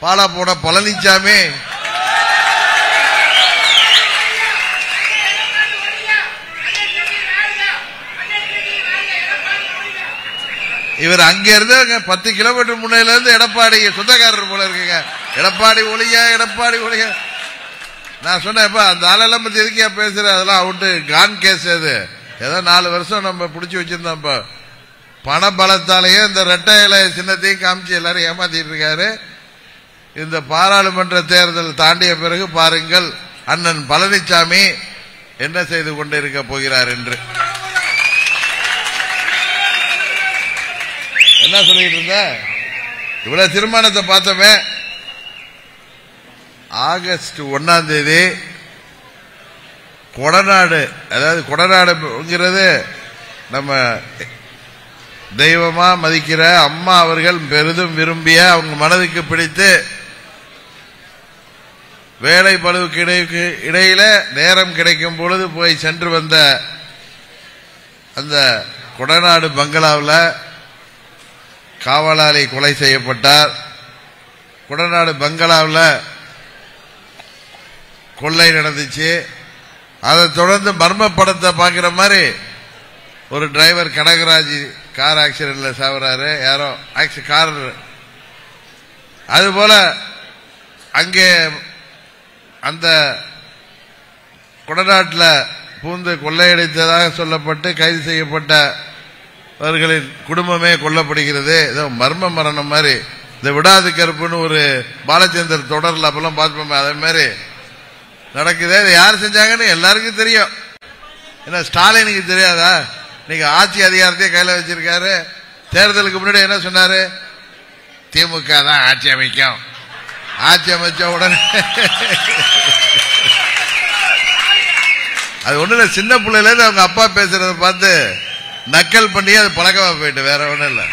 பாலா போன பழனிசாமி இவர் அங்க இருந்து அங்க பத்து கிலோமீட்டர் முன்னையில இருந்து எடப்பாடி சொந்தக்காரர் போல இருக்குங்க எடப்பாடி ஒளியா எடப்பாடி ஒளியா நான் சொன்னேன் இப்ப அந்த ஆளெல்லாம் பத்தி எதுக்கியா பேசுற அதெல்லாம் அவுட்டு கான் கேஸ் அது ஏதோ நாலு வருஷம் நம்ம பிடிச்சி வச்சிருந்தோம் இப்ப பண பலத்தாலேயே இந்த ரெட்டை இலை சின்னத்தையும் காமிச்சு எல்லாரும் ஏமாத்திட்டு இருக்காரு இந்த பாராளுமன்ற தேர்தல் தாண்டிய பிறகு பாருங்கள் அண்ணன் பழனிசாமி என்ன செய்து கொண்டிருக்க போகிறார் என்று என்ன சொல்லிட்டு இருந்த இவ்வளவு தீர்மானத்தை பார்த்தோமே ஆகஸ்ட் ஒன்னாம் தேதி கொடநாடு அதாவது கொடநாடுங்கிறது நம்ம தெய்வமா மதிக்கிற அம்மா அவர்கள் பெரிதும் விரும்பிய அவங்க மனதுக்கு பிடித்து வேலை பழுவுக்கு இடைக்கு இடையில நேரம் கிடைக்கும் பொழுது போய் சென்று வந்த அந்த கொடநாடு பங்களாவில் காவலாளி கொலை செய்யப்பட்டார் குடநாடு பங்களாவில் கொள்ளை நடந்துச்சு அதை தொடர்ந்து மர்ம படத்தை பார்க்குற மாதிரி ஒரு டிரைவர் கனகராஜ் கார் ஆக்சிடென்ட்ல சாவுறாரு யாரோ ஆக்சி கார் அதுபோல அங்கே அந்த குடநாட்டில் பூந்து கொள்ளையடித்ததாக சொல்லப்பட்டு கைது செய்யப்பட்ட அவர்களின் குடும்பமே கொல்லப்படுகிறது ஏதோ மர்ம மரணம் மாதிரி இந்த விடாது கருப்புன்னு ஒரு பாலச்சந்தர் தொடர்ல அப்பெல்லாம் பார்ப்போமே அதே மாதிரி நடக்குது இது யார் செஞ்சாங்கன்னு எல்லாருக்கும் தெரியும் என்ன ஸ்டாலினுக்கு தெரியாதா நீங்க ஆட்சி அதிகாரத்தையே கையில வச்சிருக்காரு தேர்தலுக்கு முன்னாடி என்ன சொன்னாரு திமுக தான் ஆட்சி அமைக்கும் ஆட்சி அமைச்ச உடனே அது ஒண்ணு இல்ல சின்ன பிள்ளையில இருந்து அவங்க அப்பா பேசுறத பார்த்து நக்கல் பண்ணி அது பழக்கமா போயிட்டு வேற ஒண்ணும் இல்ல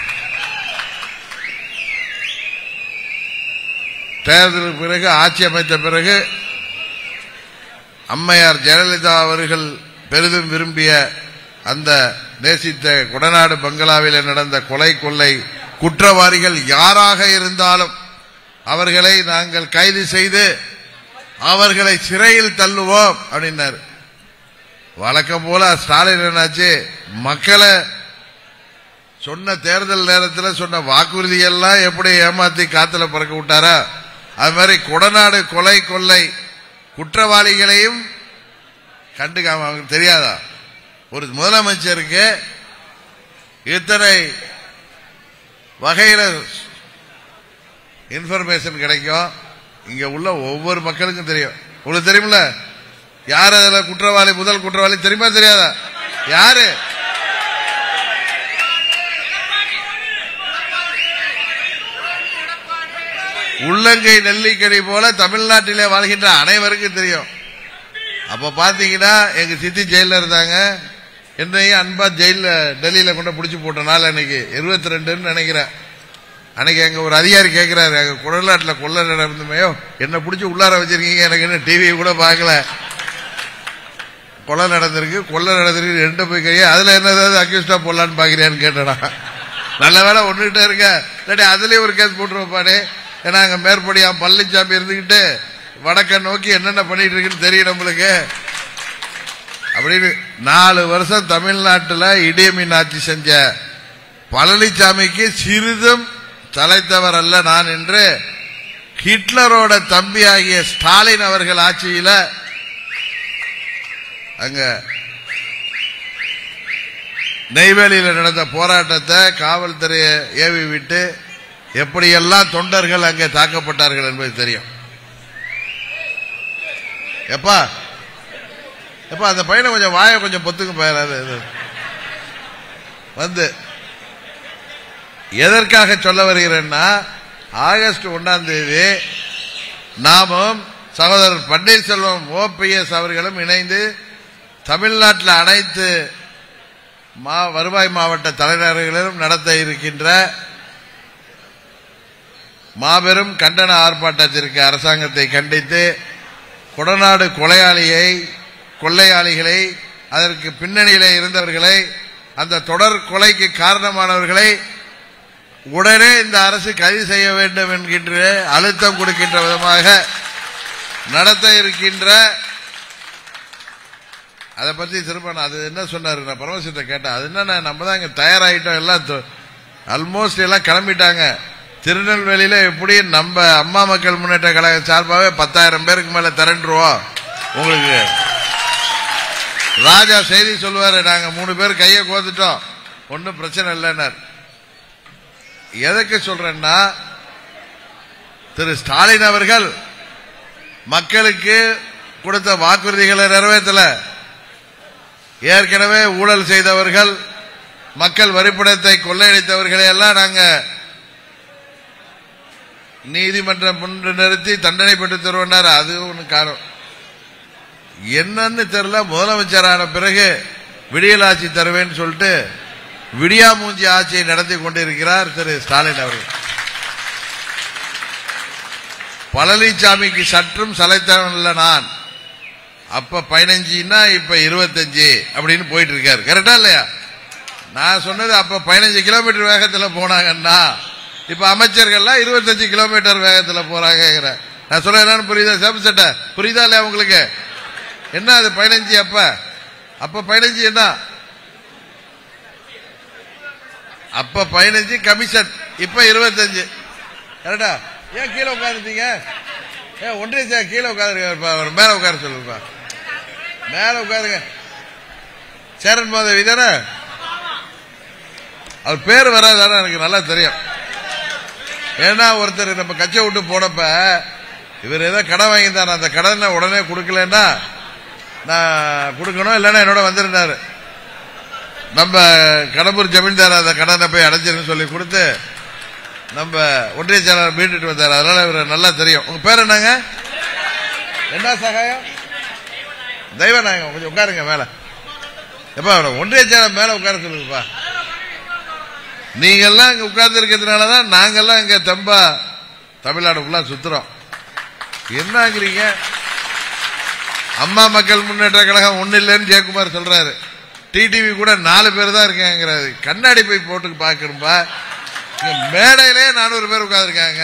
தேர்தலுக்கு பிறகு ஆட்சி அமைத்த பிறகு அம்மையார் ஜெயலலிதா அவர்கள் பெரிதும் விரும்பிய அந்த நேசித்த குடநாடு பங்களாவில் நடந்த கொலை கொள்ளை குற்றவாளிகள் யாராக இருந்தாலும் அவர்களை நாங்கள் கைது செய்து அவர்களை சிறையில் தள்ளுவோம் அப்படின்னாரு வழக்கம் போல ஸ்டாலின் என்னாச்சு மக்களை சொன்ன தேர்தல் நேரத்தில் சொன்ன வாக்குறுதி எல்லாம் எப்படி ஏமாத்தி காத்துல பறக்க விட்டாரா அது மாதிரி கொடநாடு கொலை கொள்ளை குற்றவாளிகளையும் கண்டுக்காம அவங்களுக்கு தெரியாதா ஒரு முதலமைச்சருக்கு இத்தனை வகையில இன்ஃபர்மேஷன் கிடைக்கும் இங்க உள்ள ஒவ்வொரு மக்களுக்கும் தெரியும் உங்களுக்கு தெரியுமில்ல யார் அதுல குற்றவாளி முதல் குற்றவாளி தெரியுமா தெரியாதா யாரு உள்ளங்கை நெல்லிக்கனி போல தமிழ்நாட்டிலே வாழ்கின்ற அனைவருக்கும் தெரியும் அப்ப பாத்தீங்கன்னா எங்க சித்தி ஜெயில இருந்தாங்க என்னையும் அன்பா ஜெயில டெல்லியில கொண்டு பிடிச்சு போட்ட நாள் அன்னைக்கு இருபத்தி ரெண்டுன்னு நினைக்கிறேன் அன்னைக்கு எங்க ஒரு அதிகாரி கேட்கிறாரு எங்க குடநாட்டில் கொள்ள நடந்துமையோ என்ன பிடிச்சி உள்ளார வச்சிருக்கீங்க எனக்கு என்ன டிவி கூட பார்க்கல கொலை நடந்திருக்கு கொள்ளை நடந்திருக்கு ரெண்டு போய் கையா அதுல என்ன ஏதாவது அக்யூஸ்டா போடலான்னு பாக்குறியான்னு கேட்டடா நல்ல வேலை ஒண்ணுகிட்ட இருக்க இல்லாட்டி அதுலயே ஒரு கேஸ் போட்டுருப்பானே ஏன்னா அங்க மேற்படியா பழனிசாமி இருந்துகிட்டு வடக்க நோக்கி என்னென்ன பண்ணிட்டு இருக்குன்னு தெரியும் நம்மளுக்கு அப்படின்னு நாலு வருஷம் தமிழ்நாட்டில் இடியமீன் ஆட்சி செஞ்ச பழனிசாமிக்கு சிறிதும் தலைத்தவர் அல்ல நான் என்று ஹிட்லரோட தம்பி ஆகிய ஸ்டாலின் அவர்கள் ஆட்சியில அங்க நெய்வேலியில் நடந்த போராட்டத்தை காவல்துறையை ஏவி விட்டு எப்படியெல்லாம் தொண்டர்கள் அங்கே தாக்கப்பட்டார்கள் என்பது தெரியும் எப்பா எப்பா அந்த பையனை கொஞ்சம் வாயை கொஞ்சம் பொத்துக்கு போயிடாது வந்து எதற்காக சொல்ல வருகிறேன்னா ஆகஸ்ட் ஒன்றாம் தேதி நாமும் சகோதரர் பன்னீர்செல்வம் ஓபிஎஸ் அவர்களும் இணைந்து தமிழ்நாட்டில் அனைத்து மா வருவாய் மாவட்ட தலைநகர்களிலும் நடத்த இருக்கின்ற மாபெரும் கண்டன ஆர்ப்பாட்டத்திற்கு அரசாங்கத்தை கண்டித்து கொடநாடு கொலையாளியை கொள்ளையாளிகளை அதற்கு பின்னணியிலே இருந்தவர்களை அந்த தொடர் கொலைக்கு காரணமானவர்களை உடனே இந்த அரசு கைது செய்ய வேண்டும் என்கின்ற அழுத்தம் கொடுக்கின்ற விதமாக நடத்த இருக்கின்ற அதை பத்தி திரும்ப நான் அது என்ன சொன்னாரு நான் பரமசிவத்தை கேட்டேன் அது என்ன நம்ம தான் இங்க தயாராகிட்டோம் எல்லாம் ஆல்மோஸ்ட் எல்லாம் கிளம்பிட்டாங்க திருநெல்வேலியில எப்படி நம்ம அம்மா மக்கள் முன்னேற்ற கழக சார்பாகவே பத்தாயிரம் பேருக்கு மேல திரண்டுருவோம் உங்களுக்கு ராஜா செய்தி சொல்லுவாரு நாங்க மூணு பேர் கையை கோத்துட்டோம் ஒன்றும் பிரச்சனை இல்லைன்னார் எதுக்கு சொல்றேன்னா திரு ஸ்டாலின் அவர்கள் மக்களுக்கு கொடுத்த வாக்குறுதிகளை நிறைவேற்றல ஏற்கனவே ஊழல் செய்தவர்கள் மக்கள் வரிப்பணத்தை கொள்ளையடித்தவர்களை எல்லாம் நாங்க நீதிமன்றம் முன்று நிறுத்தி தண்டனை பெற்று தருவனார் அது ஒண்ணு காரணம் என்னன்னு தெரியல முதலமைச்சரான பிறகு விடியல் ஆட்சி தருவேன்னு சொல்லிட்டு விடியா மூஞ்சி ஆட்சியை நடத்தி கொண்டிருக்கிறார் திரு ஸ்டாலின் அவர்கள் பழனிசாமிக்கு சற்றும் சலைத்தவன் இல்ல நான் அப்ப பதினஞ்சுன்னா இப்ப இருபத்தஞ்சு அப்படின்னு போயிட்டு இருக்காரு கரெக்டா இல்லையா நான் சொன்னது அப்ப பதினஞ்சு கிலோமீட்டர் வேகத்துல போனாங்கன்னா இப்ப அமைச்சர்கள்லாம் இருபத்தஞ்சு கிலோமீட்டர் வேகத்துல போறாங்க நான் சொல்ல என்னன்னு புரியுதா சேப்பு சட்டை புரியுதா இல்லையா உங்களுக்கு என்ன அது பதினஞ்சு அப்ப அப்ப பதினஞ்சு என்ன அப்ப பதினஞ்சு கமிஷன் இப்ப இருபத்தஞ்சு கரெக்டா ஏன் கீழே உட்காந்துட்டீங்க ஏன் ஒன்றிய சார் கீழே உட்காந்துருக்க மேல உட்கார சொல்லுப்பா மேல உட்காருங்க சேரன் மாதவி தானே அவர் பேர் வராதானே எனக்கு நல்லா தெரியும் ஏன்னா ஒருத்தர் நம்ம கச்சை விட்டு போனப்ப இவர் ஏதோ கடன் வாங்கியிருந்தார் அந்த கடனை உடனே கொடுக்கலன்னா நான் கொடுக்கணும் இல்லைன்னா என்னோட வந்திருந்தாரு நம்ம கடம்பூர் ஜமீன்தார் அந்த கடனை போய் அடைச்சிருன்னு சொல்லி கொடுத்து நம்ம ஒன்றிய செயலாளர் மீட்டுட்டு வந்தார் அதனால இவர் நல்லா தெரியும் உங்க பேர் என்னங்க என்ன சகாயம் தெய்வநாயகம் கொஞ்சம் உட்காருங்க மேல எப்பா ஒன்றிய செயலாளர் மேல உட்கார சொல்லுங்கப்பா நீங்க எல்லாம் இங்க உட்கார்ந்து இருக்கிறதுனாலதான் நாங்கெல்லாம் இங்க தெம்பா தமிழ்நாடு ஃபுல்லா சுத்துறோம் என்ன ஆகுறீங்க அம்மா மக்கள் முன்னேற்ற கழகம் ஒண்ணு இல்லைன்னு ஜெயக்குமார் சொல்றாரு டிடிவி கூட நாலு பேர் தான் இருக்காங்கிறாரு கண்ணாடி போய் போட்டு பாக்கணும்பா இங்க மேடையிலே நானூறு பேர் உட்கார்ந்துருக்காங்க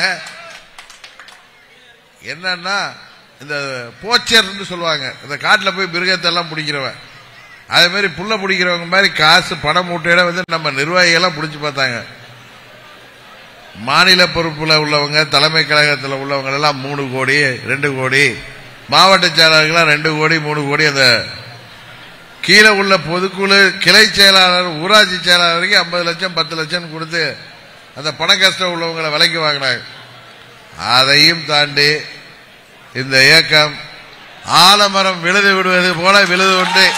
என்னன்னா இந்த போச்சர்னு சொல்லுவாங்க இந்த காட்டுல போய் மிருகத்தை எல்லாம் பிடிக்கிறவன் அதே மாதிரி புள்ள பிடிக்கிறவங்க மாதிரி காசு பணம் மூட்டையில வந்து நம்ம நிர்வாகிகள்லாம் பிடிச்சு பார்த்தாங்க மாநில பொறுப்புல உள்ளவங்க தலைமை கழகத்தில் உள்ளவங்க எல்லாம் மூணு கோடி ரெண்டு கோடி மாவட்ட செயலாளர்கள்லாம் ரெண்டு கோடி மூணு கோடி அந்த கீழே உள்ள பொதுக்குழு கிளை செயலாளர் ஊராட்சி செயலாளர் வரைக்கும் ஐம்பது லட்சம் பத்து லட்சம் கொடுத்து அந்த பண கஷ்டம் உள்ளவங்களை விலைக்கு வாங்கினாங்க அதையும் தாண்டி இந்த இயக்கம் ஆலமரம் விழுது விடுவது போல விழுது உண்டு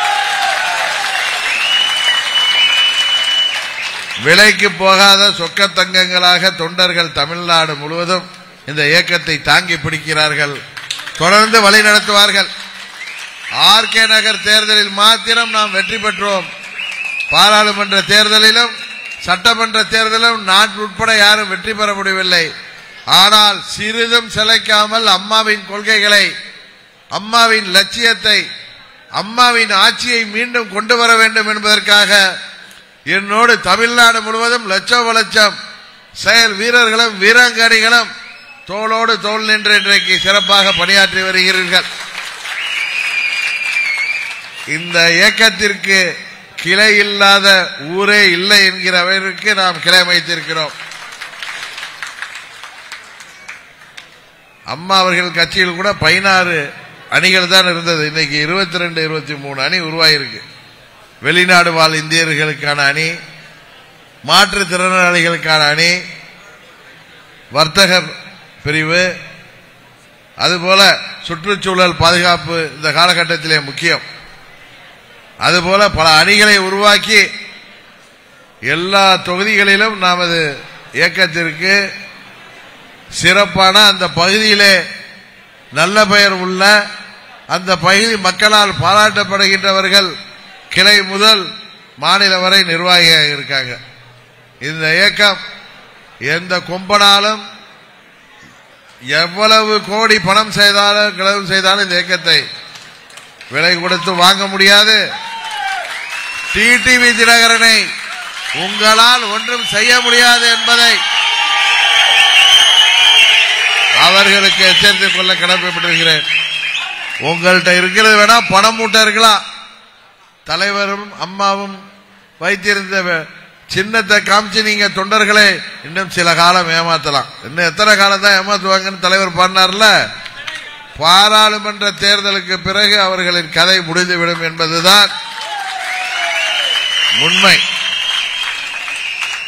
விலைக்கு போகாத சொக்க தங்கங்களாக தொண்டர்கள் தமிழ்நாடு முழுவதும் இந்த இயக்கத்தை தாங்கி பிடிக்கிறார்கள் தொடர்ந்து வழி நடத்துவார்கள் ஆர்கே நகர் தேர்தலில் மாத்திரம் நாம் வெற்றி பெற்றோம் பாராளுமன்ற தேர்தலிலும் சட்டமன்ற தேர்தலிலும் நான் உட்பட யாரும் வெற்றி பெற முடியவில்லை ஆனால் சிறிதும் சிலைக்காமல் அம்மாவின் கொள்கைகளை அம்மாவின் லட்சியத்தை அம்மாவின் ஆட்சியை மீண்டும் கொண்டு வர வேண்டும் என்பதற்காக என்னோடு தமிழ்நாடு முழுவதும் லட்சம் லட்சம் செயல் வீரர்களும் வீராங்கனைகளும் தோளோடு தோல் நின்று இன்றைக்கு சிறப்பாக பணியாற்றி வருகிறீர்கள் இந்த இயக்கத்திற்கு கிளை இல்லாத ஊரே இல்லை என்கிற அளவிற்கு நாம் கிளை அமைத்திருக்கிறோம் அம்மா அவர்கள் கட்சியில் கூட பதினாறு அணிகள் தான் இருந்தது இன்னைக்கு இருபத்தி ரெண்டு இருபத்தி மூணு அணி உருவாயிருக்கு வெளிநாடு வாழ் இந்தியர்களுக்கான அணி மாற்றுத்திறனாளிகளுக்கான அணி வர்த்தகர் பிரிவு அதுபோல சுற்றுச்சூழல் பாதுகாப்பு இந்த காலகட்டத்திலே முக்கியம் அதுபோல பல அணிகளை உருவாக்கி எல்லா தொகுதிகளிலும் நமது இயக்கத்திற்கு சிறப்பான அந்த பகுதியிலே நல்ல பெயர் உள்ள அந்த பகுதி மக்களால் பாராட்டப்படுகின்றவர்கள் கிளை முதல் மாநில வரை நிர்வாகியாக இருக்காங்க இந்த இயக்கம் எந்த கொம்பனாலும் எவ்வளவு கோடி பணம் செய்தாலும் கிளவு செய்தாலும் இந்த இயக்கத்தை விலை கொடுத்து வாங்க முடியாது டிடிவி தினகரனை உங்களால் ஒன்றும் செய்ய முடியாது என்பதை அவர்களுக்கு எச்சரித்துக் கொள்ள கடமைப்பட்டிருக்கிறேன் உங்கள்கிட்ட இருக்கிறது வேணா பணம் மூட்டை இருக்கலாம் தலைவரும் அம்மாவும் வைத்திருந்த வே- சின்னத்தை காமிச்சு நீங்க தொண்டர்களை இன்னும் சில காலம் ஏமாத்தலாம் இன்னும் எத்தனை காலம் தான் ஏமாத்துவாங்கன்னு தலைவர் பண்ணார்ல பாராளுமன்ற தேர்தலுக்கு பிறகு அவர்களின் கதை முடிந்துவிடும் என்பதுதான் உண்மை